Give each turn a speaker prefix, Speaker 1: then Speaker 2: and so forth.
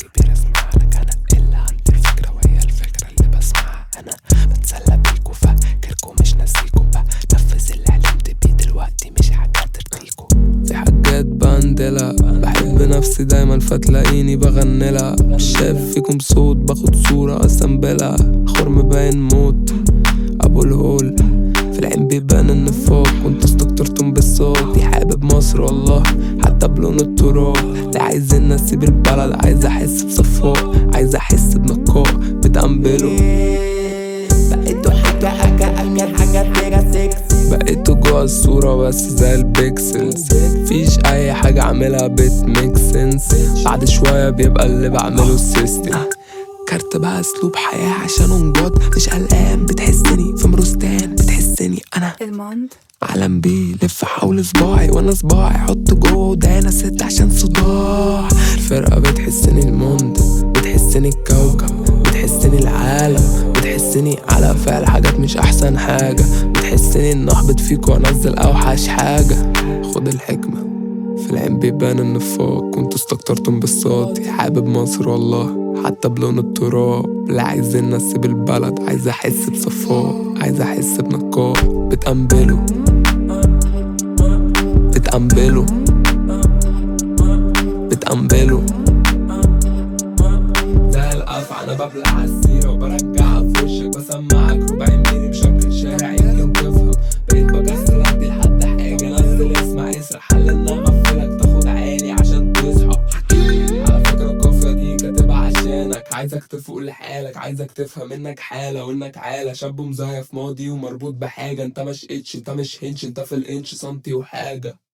Speaker 1: كبير اسمع لك انا اللي عندي الفكرة وهي الفكرة اللي بسمعها انا بتسلى بيكوا فاكركوا مش ناسيكوا بنفذ اللي حلمت بيه دلوقتي مش حاجة ترضيكوا
Speaker 2: في حاجات بندلها بحب نفسي دايما فتلاقيني بغنلها مش شايف فيكم صوت باخد صورة اسامبلها خرم باين موت ابو الهول في العين بيبان ان فوق كنت استكترتم بالصوت حابب مصر والله حتى بلون التراب لا عايز ان اسيب البلد عايز احس بصفاء عايز احس بنقاء بتقنبله
Speaker 1: بقيتوا حاجة حاجة حاجة حاجة فيها سكس
Speaker 2: بقيتوا جوا الصورة بس زي البيكسلز مفيش أي حاجة أعملها بتميك سنس بعد شوية بيبقى اللي بعمله السيستم كارت بقى أسلوب حياة عشان انجاد مش قلقان بتحسني في مروستان بتحسني أنا
Speaker 3: الموند
Speaker 2: علم بيه لف حول صباعي وانا صباعي حط جوه ودانا ست عشان صداع الفرقة بتحسني الموند بتحسني الكوكب بتحسني العالم بتحسني على فعل حاجات مش احسن حاجة بتحسني ان احبط فيك وانزل اوحش حاجة خد الحكمة في العين بيبان ان فوق كنتوا استكترتم بالصوتي حابب مصر والله حتى بلون التراب لا عايز ان اسيب البلد عايز احس بصفاء عايز احس بنقاء بتقنبله بتقنبله بتقنبله زي القفع انا ببلع السيرة وبرجعها في وشك بسمعك ربع ميري بشكل شارع يمكن تفهم بقيت بكسر ادي لحد حاجة نزل اسمع اسرح حل ان انا اغفلك تاخد عيني عشان تصحى على فكرة القافية دي كاتبها عشانك عايزك تفوق لحالك عايزك تفهم انك حالة وانك عالة شاب مزيف ماضي ومربوط بحاجة انت مش اتش انت مش هنش انت في الانش سنتي وحاجة